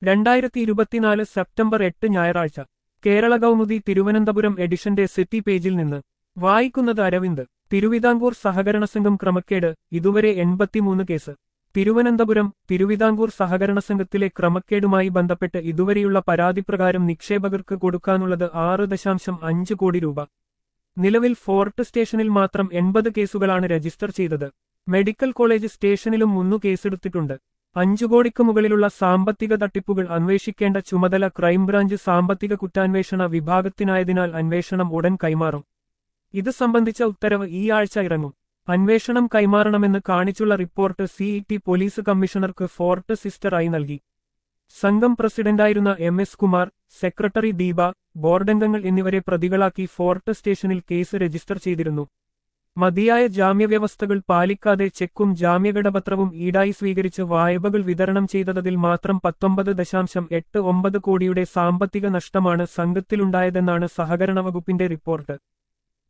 രണ്ടായിരത്തി ഇരുപത്തിനാല് സെപ്റ്റംബർ എട്ട് ഞായറാഴ്ച കേരള കൗമുദി തിരുവനന്തപുരം എഡിഷന്റെ സിറ്റി പേജിൽ നിന്ന് വായിക്കുന്നത് അരവിന്ദ് തിരുവിതാംകൂർ സഹകരണ സംഘം ക്രമക്കേട് ഇതുവരെ എൺപത്തിമൂന്ന് കേസ് തിരുവനന്തപുരം തിരുവിതാംകൂർ സഹകരണ സംഘത്തിലെ ക്രമക്കേടുമായി ബന്ധപ്പെട്ട് ഇതുവരെയുള്ള പരാതിപ്രകാരം നിക്ഷേപകർക്ക് കൊടുക്കാനുള്ളത് ആറ് ദശാംശം അഞ്ച് കോടി രൂപ നിലവിൽ ഫോർട്ട് സ്റ്റേഷനിൽ മാത്രം എൺപത് കേസുകളാണ് രജിസ്റ്റർ ചെയ്തത് മെഡിക്കൽ കോളേജ് സ്റ്റേഷനിലും മൂന്നു കേസെടുത്തിട്ടുണ്ട് അഞ്ചു കോടിക്ക് മുകളിലുള്ള സാമ്പത്തിക തട്ടിപ്പുകൾ അന്വേഷിക്കേണ്ട ചുമതല ക്രൈംബ്രാഞ്ച് സാമ്പത്തിക കുറ്റാന്വേഷണ വിഭാഗത്തിനായതിനാൽ അന്വേഷണം ഉടൻ കൈമാറും ഇത് സംബന്ധിച്ച ഉത്തരവ് ഈ ആഴ്ച ഇറങ്ങും അന്വേഷണം കൈമാറണമെന്ന് കാണിച്ചുള്ള റിപ്പോർട്ട് സിഇടി പോലീസ് കമ്മീഷണർക്ക് ഫോർട്ട് സിസ്റ്ററായി നൽകി സംഘം പ്രസിഡന്റായിരുന്ന M S Kumar secretary Deepa ബോർഡംഗങ്ങൾ എന്നിവരെ പ്രതികളാക്കി ഫോർട്ട് സ്റ്റേഷനിൽ കേസ് രജിസ്റ്റർ ചെയ്തിരുന്നു മതിയായ ജാമ്യവ്യവസ്ഥകൾ പാലിക്കാതെ ചെക്കും ജാമ്യഘടപത്രവും ഈടായി സ്വീകരിച്ച് വായ്പകൾ വിതരണം ചെയ്തതിൽ മാത്രം പത്തൊമ്പത് ദശാംശം എട്ട് ഒമ്പത് കോടിയുടെ സാമ്പത്തിക നഷ്ടമാണ് സംഘത്തിലുണ്ടായതെന്നാണ് സഹകരണ വകുപ്പിന്റെ റിപ്പോർട്ട്